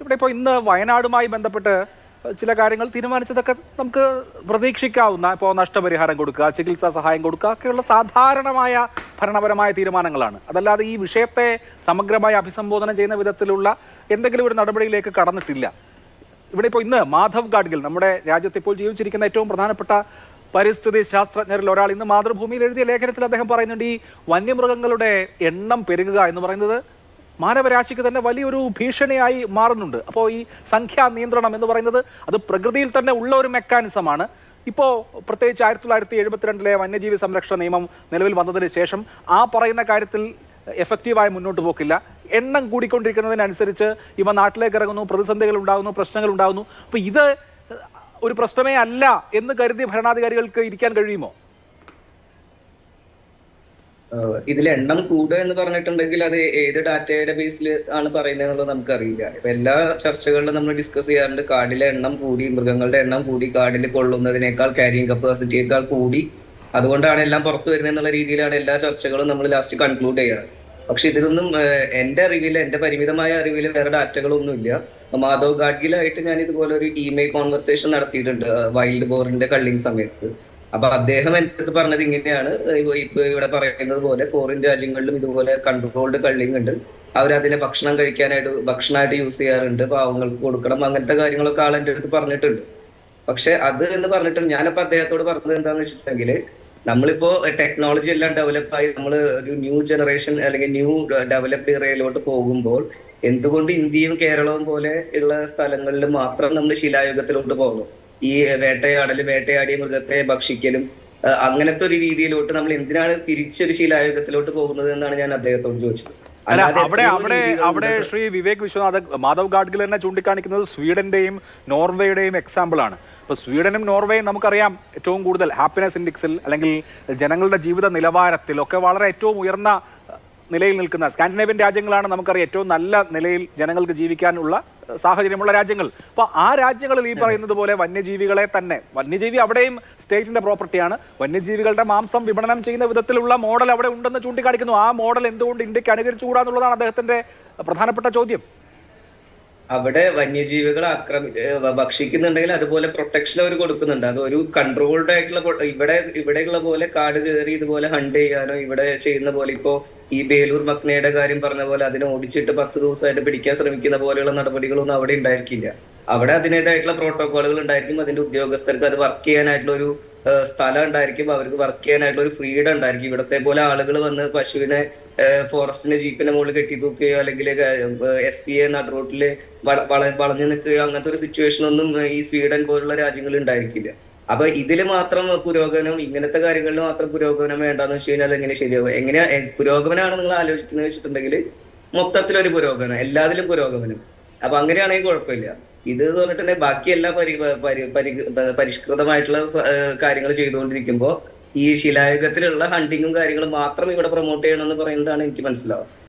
ഇവിടെ ഇപ്പോൾ ഇന്ന് വയനാടുമായി ബന്ധപ്പെട്ട് ചില കാര്യങ്ങൾ തീരുമാനിച്ചതൊക്കെ നമുക്ക് പ്രതീക്ഷിക്കാവുന്ന ഇപ്പോൾ നഷ്ടപരിഹാരം കൊടുക്കുക ചികിത്സാ സഹായം കൊടുക്കുക ഒക്കെയുള്ള സാധാരണമായ ഭരണപരമായ തീരുമാനങ്ങളാണ് അതല്ലാതെ ഈ വിഷയത്തെ സമഗ്രമായി അഭിസംബോധന ചെയ്യുന്ന വിധത്തിലുള്ള എന്തെങ്കിലും ഒരു നടപടിയിലേക്ക് കടന്നിട്ടില്ല ഇവിടെ ഇപ്പോൾ ഇന്ന് മാധവ് ഗാഡ്ഗിൽ നമ്മുടെ രാജ്യത്ത് ഇപ്പോൾ ജീവിച്ചിരിക്കുന്ന ഏറ്റവും പ്രധാനപ്പെട്ട പരിസ്ഥിതി ശാസ്ത്രജ്ഞരിൽ ഒരാൾ ഇന്ന് മാതൃഭൂമിയിൽ എഴുതിയ ലേഖനത്തിൽ അദ്ദേഹം പറയുന്നുണ്ട് ഈ വന്യമൃഗങ്ങളുടെ എണ്ണം പെരുകുക എന്ന് പറയുന്നത് മാനവരാശിക്ക് തന്നെ വലിയൊരു ഭീഷണിയായി മാറുന്നുണ്ട് അപ്പോൾ ഈ സംഖ്യാ നിയന്ത്രണം എന്ന് പറയുന്നത് അത് പ്രകൃതിയിൽ തന്നെ ഉള്ള ഒരു മെക്കാനിസമാണ് ഇപ്പോൾ പ്രത്യേകിച്ച് ആയിരത്തി തൊള്ളായിരത്തി എഴുപത്തിരണ്ടിലെ വന്യജീവി സംരക്ഷണ നിയമം നിലവിൽ വന്നതിന് ശേഷം ആ പറയുന്ന കാര്യത്തിൽ എഫക്റ്റീവായി മുന്നോട്ട് പോക്കില്ല എണ്ണം കൂടിക്കൊണ്ടിരിക്കുന്നതിനനുസരിച്ച് ഇവ നാട്ടിലേക്ക് ഇറങ്ങുന്നു പ്രതിസന്ധികൾ ഉണ്ടാകുന്നു പ്രശ്നങ്ങൾ ഉണ്ടാകുന്നു അപ്പൊ ഇത് ഒരു പ്രശ്നമേ അല്ല എന്ന് കരുതി ഭരണാധികാരികൾക്ക് ഇരിക്കാൻ കഴിയുമോ ഏഹ് ഇതിൽ എണ്ണം കൂടുക എന്ന് പറഞ്ഞിട്ടുണ്ടെങ്കിൽ അത് ഏത് ഡാറ്റയുടെ ബേസിൽ ആണ് പറയുന്നത് എന്നുള്ളത് നമുക്കറിയില്ല ഇപ്പൊ എല്ലാ ചർച്ചകളിലും നമ്മൾ ഡിസ്കസ് ചെയ്യാറുണ്ട് കാടിലെ എണ്ണം കൂടി മൃഗങ്ങളുടെ എണ്ണം കൂടി കാടിൽ കൊള്ളുന്നതിനേക്കാൾ ക്യാരിങ് കപ്പാസിറ്റിയേക്കാൾ കൂടി അതുകൊണ്ടാണ് എല്ലാം പുറത്തു വരുന്നത് എന്നുള്ള രീതിയിലാണ് എല്ലാ ചർച്ചകളും നമ്മൾ ലാസ്റ്റ് കൺക്ലൂഡ് ചെയ്യാറ് പക്ഷെ ഇതിലൊന്നും ഏഹ് എന്റെ അറിവിൽ എന്റെ പരിമിതമായ അറിവിൽ വേറെ ഡാറ്റകളൊന്നുമില്ല മാധവ് ഗാഡ്ഗിലായിട്ട് ഞാൻ ഇതുപോലെ ഒരു ഇമെയിൽ കോൺവെർസേഷൻ നടത്തിയിട്ടുണ്ട് വൈൽഡ് ബോറിന്റെ കള്ളിങ് സമയത്ത് അപ്പൊ അദ്ദേഹം എന്റെ അടുത്ത് പറഞ്ഞത് ഇങ്ങനെയാണ് ഇപ്പൊ ഇപ്പൊ ഇവിടെ പറയുന്നത് പോലെ ഫോറിൻ രാജ്യങ്ങളിലും ഇതുപോലെ കൺട്രോൾഡ് കള്ളിങ് ഉണ്ട് അവരതിനെ ഭക്ഷണം കഴിക്കാനായിട്ട് ഭക്ഷണമായിട്ട് യൂസ് ചെയ്യാറുണ്ട് പാവങ്ങൾക്ക് കൊടുക്കണം അങ്ങനത്തെ കാര്യങ്ങളൊക്കെ ആൾ എന്റെ അടുത്ത് പറഞ്ഞിട്ടുണ്ട് പക്ഷെ അത് എന്ന് പറഞ്ഞിട്ട് ഞാനപ്പോ അദ്ദേഹത്തോട് പറഞ്ഞത് എന്താന്ന് വെച്ചിട്ടുണ്ടെങ്കിൽ നമ്മളിപ്പോ ടെക്നോളജി എല്ലാം ഡെവലപ്പ് ആയി നമ്മൾ ഒരു ന്യൂ ജനറേഷൻ അല്ലെങ്കിൽ ന്യൂ ഡെവലപ്ഡ് ഏരിയയിലോട്ട് പോകുമ്പോൾ എന്തുകൊണ്ട് ഇന്ത്യയും കേരളവും പോലെ ഉള്ള സ്ഥലങ്ങളിൽ മാത്രം നമ്മൾ ശിലായുഗത്തിലോട്ട് പോകുന്നു ഈ വേട്ടയാടല് വേട്ടയാടിയ മൃഗത്തെ ഭക്ഷിക്കലും ആ, അങ്ങനത്തെ ഒരു രീതിയിലോട്ട് നമ്മൾ എന്തിനാണ് തിരിച്ചൊരു ശിലായുഗത്തിലോട്ട് പോകുന്നത് എന്നാണ് ഞാൻ അദ്ദേഹത്തോട് ചോദിച്ചത് അല്ല അല്ലാതെ അവിടെ എത്രയോ അവിടെ രീതികളുണ്ട് അവിടെ സർ. ശ്രീ വിവേക് വിശ്വനാഥ് മാധവ് ഗാഡ്ഗിൽ തന്നെ ചൂണ്ടിക്കാണിക്കുന്നത് സ്വീഡന്റെയും നോർവേയുടെയും എക്സാമ്പിൾ ആണ് ഇപ്പൊ സ്വീഡനും നോർവേയും നമുക്കറിയാം ഏറ്റവും കൂടുതൽ ഹാപ്പിനെസ് ഇൻഡെക്സിൽ അല്ലെങ്കിൽ ജനങ്ങളുടെ ജീവിത നിലവാരത്തിൽ ഒക്കെ വളരെ ഏറ്റവും ഉയർന്ന അഹ്, നിലയിൽ നിൽക്കുന്ന സ്കാൻഡിനേഷ്യൻ രാജ്യങ്ങളാണ് നമുക്കറിയാം ഏറ്റവും നല്ല നിലയിൽ ജനങ്ങൾക്ക് ജീവിക്കാനുള്ള അഹ്, സാഹചര്യമുള്ള രാജ്യങ്ങൾ അപ്പൊ ആ രാജ്യങ്ങളിൽ ഈ പറയുന്നത് പോലെ വന്യജീവികളെ തന്നെ വന്യജീവി അവിടെയും സ്റ്റേറ്റിന്റെ പ്രോപ്പർട്ടിയാണ് വന്യജീവികളുടെ മാംസം വിപണനം ചെയ്യുന്ന വിധത്തിലുള്ള മോഡൽ അവിടെ ഉണ്ടെന്ന് ചൂണ്ടിക്കാണിക്കുന്നു ആ മോഡൽ എന്തുകൊണ്ട് ഇന്ത്യക്ക് അനുകരിച്ചുകൂടാന്നുള്ളതാണ് അദ്ദേഹത്തിന്റെ പ്രധാനപ്പെട്ട ചോദ്യം അവിടെ വന്യജീവികളെ ആക്രമിച്ച് ഏഹ് ഭക്ഷിക്കുന്നുണ്ടെങ്കിൽ അതുപോലെ പ്രൊട്ടക്ഷൻ അവർ കൊടുക്കുന്നുണ്ട് അത് ഒരു കൺട്രോൾഡ് ആയിട്ടുള്ള പ്രൊ- ഇവിടെ ഇവിടെയുള്ള പോലെ കാട് കയറി ഇതുപോലെ ഹണ്ട് ചെയ്യാനോ ഇവിടെ ചെയ്യുന്ന പോലെ ഇപ്പോ ഈ ബേലൂർ മക്നയുടെ കാര്യം പറഞ്ഞ പോലെ അതിനെ ഓടിച്ചിട്ട് പത്ത് ദിവസമായിട്ട് പിടിക്കാൻ ശ്രമിക്കുന്ന പോലെയുള്ള നടപടികളൊന്നും അവിടെ ഉണ്ടായിരിക്കില്ല അവിടെ അതിൻ്റെതായിട്ടുള്ള പ്രോട്ടോകോളുകൾ ഉണ്ടായിരിക്കും അതിന്റെ ഉദ്യോഗസ്ഥർക്ക് അത് വർക്ക് ചെയ്യാനായിട്ടുള്ള ഒരു ഏഹ് സ്ഥലം ഉണ്ടായിരിക്കും അവർക്ക് വർക്ക് ചെയ്യാനായിട്ടുള്ള ഒരു ഫ്രീഡം ഉണ്ടായിരിക്കും ഇവിടത്തെ പോലെ ആളുകൾ വന്ന് പശുവിനെ ഫോറസ്റ്റിന്റെ ജീപ്പിന്റെ മുകളിൽ കെട്ടി തൂക്കുകയോ അല്ലെങ്കിൽ എസ് പി എ നടുറോട്ടില് വള- വള- വളഞ്ഞു നിൽക്കുകയോ അങ്ങനത്തെ ഒരു സിറ്റുവേഷൻ ഒന്നും ഏഹ് ഈ സ്വീഡൻ പോലുള്ള രാജ്യങ്ങളിൽ ഉണ്ടായിരിക്കില്ല അപ്പൊ ഇതില് മാത്രം പുരോഗമനം ഇങ്ങനത്തെ കാര്യങ്ങളിൽ മാത്രം പുരോഗമനം വേണ്ടെന്ന് വെച്ച് കഴിഞ്ഞാൽ എങ്ങനെ ശരിയാവും എങ്ങനെയാ എ- പുരോഗമനമാണ് നിങ്ങൾ ആലോചിക്കുന്നത് വെച്ചിട്ടുണ്ടെങ്കിൽ മൊത്തത്തിലൊരു പുരോഗമനം എല്ലാത്തിലും പുരോഗമനം അപ്പൊ അങ്ങനെയാണെങ്കിൽ കുഴപ്പമില്ല ഇത് എന്ന് പറഞ്ഞിട്ടുണ്ടെങ്കിൽ ബാക്കി എല്ലാ പരി പരി- പരി- പരിഷ്കൃതമായിട്ടുള്ള കാര്യങ്ങൾ ചെയ്തുകൊണ്ടിരിക്കുമ്പോൾ ഈ ശിലായുഗത്തിലുള്ള ഹണ്ടിങ്ങും കാര്യങ്ങളും മാത്രം ഇവിടെ പ്രൊമോട്ട് ചെയ്യണമെന്ന് പറയുന്നതാണ് എനിക്ക് മനസ്സിലാവുക